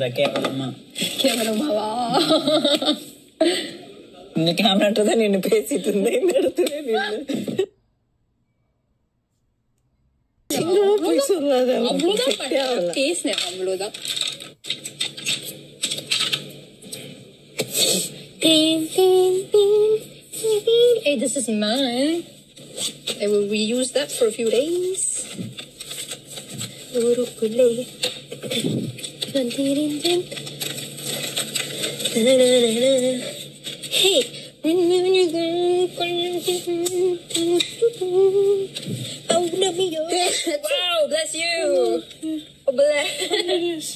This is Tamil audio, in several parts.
கேவலமா கேவலமாவா இந்த கேமராட்ட தான் நின்னு பேசிட்டு இருந்தேன் இந்த இடத்துல நின்னு சின்னமா போய் சொல்லாத அவ்வளவுதான் பண்ணேன். பேசினேன் அவ்வளவுதான் Hey, this is mine. I will reuse that for a few days. ஊருக்குள்ளே Hey. Wow, bless you. Oh, bless.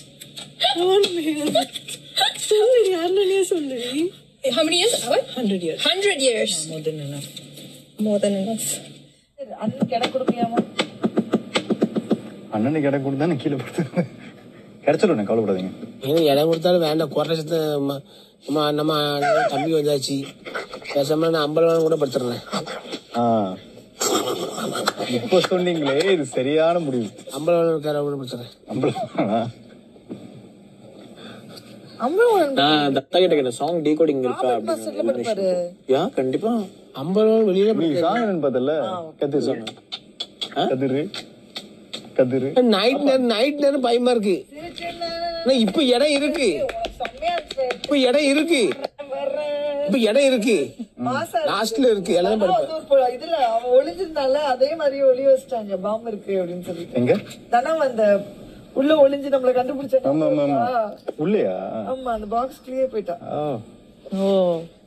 சொல்லு யாருன்னே சொல்லு How many years? What? Hundred years Hundred years. More than enough More than enough. அண்ணனுக்கு இடம் கொடுக்கலையாமா அண்ணனுக்கு இடம் கொடுத்தா நான் கீழே படுத்துருந்தேன் கிடைச்சிடும் கவலைப்படாதீங்க எனக்கு இடம் கொடுத்தாலும் வேண்டாம் குறை லட்சத்து நம்ம நம்ம தம்பி வந்தாச்சு பேசாம நான் ஐம்பது கூட படுத்துறேன் ஆ. இப்போ சொன்னீங்களே இது சரியான முடிவு ஐம்பது இருக்கார கூட படுத்துறேன் நம்மள நான் தத்தா கிட்ட கேட்ட சாங் டீகோடிங் இருக்கா அப்படின்னு யா கண்டிப்பா ஐம்பது வெளியில நீ சாங் என்னன்னு பார்த்தல கதிர் சாங் கதிரு கதிரு நைட் நேரம் நைட் நேரம் பயமா இருக்கு ஆனா இப்ப இடம் இருக்கு இப்ப இடம் இருக்கு இப்ப இடம் இருக்கு லாஸ்ட்ல இருக்கு எல்லாம் படிப்பேன் இதுல அவன் ஒளிஞ்சிருந்தால அதே மாதிரி ஒளி வச்சிட்டாங்க பாம்பு இருக்கு அப்படின்னு சொல்லி எங்க தானே அந்த உள்ள ஒளிஞ்சு நம்மள கண்டுபிடிச்சாங்க ஆமா ஆமா ஆமா உள்ளேயா ஆமா அந்த பாக்ஸ் கிளியர் போயிட்டான் ஆ. ஓ